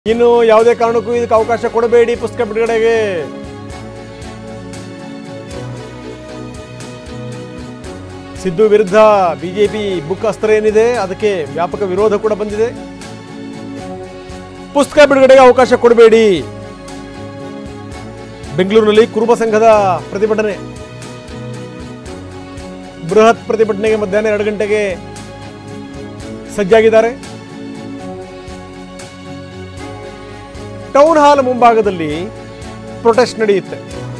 ಇನ್ನು ಯಾವುದೇ ಕಾರಣಕ್ಕೂ ಇದಕ್ಕೆ ಅವಕಾಶ ಕೊಡಬೇಡಿ ಪುಸ್ತಕ ಬಿಡುಗಡೆಗೆ ಸಿದ್ದು ವಿರುದ್ಧ ಬಿಜೆಪಿ ಬುಕ್ ಅಸ್ತ್ರ ಏನಿದೆ ಅದಕ್ಕೆ ವ್ಯಾಪಕ ವಿರೋಧ ಕೂಡ ಬಂದಿದೆ ಪುಸ್ತಕ ಬಿಡುಗಡೆಗೆ ಅವಕಾಶ ಕೊಡಬೇಡಿ ಬೆಂಗಳೂರಿನಲ್ಲಿ ಕುರುಬ ಸಂಘದ ಪ್ರತಿಭಟನೆ ಬೃಹತ್ ಪ್ರತಿಭಟನೆಗೆ ಮಧ್ಯಾಹ್ನ ಎರಡು ಗಂಟೆಗೆ ಸಜ್ಜಾಗಿದ್ದಾರೆ ಟೌನ್ ಹಾಲ್ ಮುಂಭಾಗದಲ್ಲಿ ಪ್ರೊಟೆಸ್ಟ್ ನಡೆಯುತ್ತೆ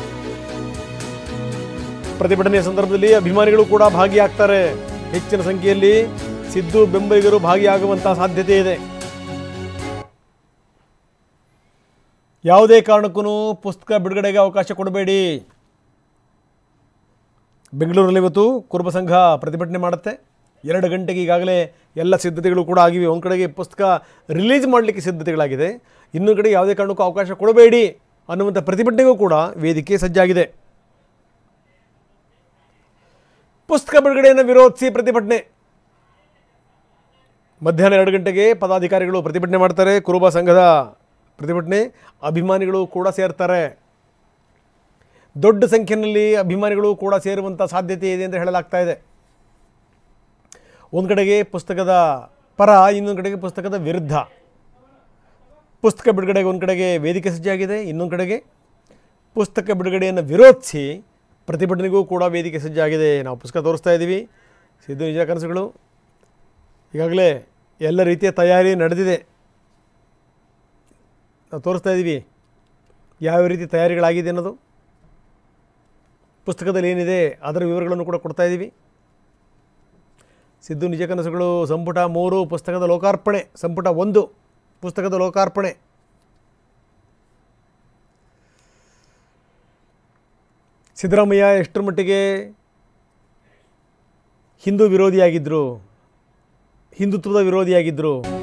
ಪ್ರತಿಭಟನೆಯ ಸಂದರ್ಭದಲ್ಲಿ ಅಭಿಮಾನಿಗಳು ಕೂಡ ಭಾಗಿಯಾಗ್ತಾರೆ ಹೆಚ್ಚಿನ ಸಂಖ್ಯೆಯಲ್ಲಿ ಸಿದ್ದು ಬೆಂಬಲಿಗರು ಭಾಗಿಯಾಗುವಂತಹ ಸಾಧ್ಯತೆ ಇದೆ ಯಾವುದೇ ಕಾರಣಕ್ಕೂ ಪುಸ್ತಕ ಬಿಡುಗಡೆಗೆ ಅವಕಾಶ ಕೊಡಬೇಡಿ ಬೆಂಗಳೂರಲ್ಲಿ ಇವತ್ತು ಕುರುಬ ಸಂಘ ಪ್ರತಿಭಟನೆ ಮಾಡುತ್ತೆ ಎರಡು ಗಂಟೆಗೆ ಈಗಾಗಲೇ ಎಲ್ಲ ಸಿದ್ಧತೆಗಳು ಕೂಡ ಆಗಿವೆ ಒಂದು ಕಡೆಗೆ ಪುಸ್ತಕ ರಿಲೀಸ್ ಮಾಡಲಿಕ್ಕೆ ಸಿದ್ಧತೆಗಳಾಗಿದೆ ಇನ್ನೊಂದು ಕಡೆ ಯಾವುದೇ ಕಾರಣಕ್ಕೂ ಅವಕಾಶ ಕೊಡಬೇಡಿ ಅನ್ನುವಂಥ ಪ್ರತಿಭಟನೆಗೂ ಕೂಡ ವೇದಿಕೆ ಸಜ್ಜಾಗಿದೆ ಪುಸ್ತಕ ಬಿಡುಗಡೆಯನ್ನು ವಿರೋಧಿಸಿ ಪ್ರತಿಭಟನೆ ಮಧ್ಯಾಹ್ನ ಎರಡು ಗಂಟೆಗೆ ಪದಾಧಿಕಾರಿಗಳು ಪ್ರತಿಭಟನೆ ಮಾಡ್ತಾರೆ ಕುರುಬ ಸಂಘದ ಪ್ರತಿಭಟನೆ ಅಭಿಮಾನಿಗಳು ಕೂಡ ಸೇರ್ತಾರೆ ದೊಡ್ಡ ಸಂಖ್ಯೆಯಲ್ಲಿ ಅಭಿಮಾನಿಗಳು ಕೂಡ ಸೇರುವಂಥ ಸಾಧ್ಯತೆ ಇದೆ ಅಂತ ಹೇಳಲಾಗ್ತಾ ಇದೆ ಒಂದು ಕಡೆಗೆ ಪುಸ್ತಕದ ಪರ ಇನ್ನೊಂದು ಕಡೆಗೆ ಪುಸ್ತಕದ ವಿರುದ್ಧ ಪುಸ್ತಕ ಬಿಡುಗಡೆಗೆ ಒಂದು ಕಡೆಗೆ ವೇದಿಕೆ ಸಜ್ಜಾಗಿದೆ ಇನ್ನೊಂದು ಕಡೆಗೆ ಪುಸ್ತಕ ಬಿಡುಗಡೆಯನ್ನು ವಿರೋಧಿಸಿ ಪ್ರತಿಭಟನೆಗೂ ಕೂಡ ವೇದಿಕೆ ಸಜ್ಜಾಗಿದೆ ನಾವು ಪುಸ್ತಕ ತೋರಿಸ್ತಾ ಇದ್ದೀವಿ ಸಿದ್ದು ನಿಜ ಕನಸುಗಳು ಈಗಾಗಲೇ ಎಲ್ಲ ರೀತಿಯ ತಯಾರಿ ನಡೆದಿದೆ ನಾವು ತೋರಿಸ್ತಾ ಇದ್ದೀವಿ ಯಾವ ರೀತಿ ತಯಾರಿಗಳಾಗಿದೆ ಅನ್ನೋದು ಪುಸ್ತಕದಲ್ಲಿ ಏನಿದೆ ಅದರ ವಿವರಗಳನ್ನು ಕೂಡ ಕೊಡ್ತಾ ಇದ್ದೀವಿ ಸಿದ್ದು ನಿಜ ಕನಸುಗಳು ಸಂಪುಟ ಮೂರು ಪುಸ್ತಕದ ಲೋಕಾರ್ಪಣೆ ಸಂಪುಟ ಒಂದು ಪುಸ್ತಕದ ಲೋಕಾರ್ಪಣೆ ಸಿದ್ದರಾಮಯ್ಯ ಎಷ್ಟರ ಮಟ್ಟಿಗೆ ಹಿಂದೂ ವಿರೋಧಿಯಾಗಿದ್ದರು ಹಿಂದುತ್ವದ ವಿರೋಧಿಯಾಗಿದ್ದರು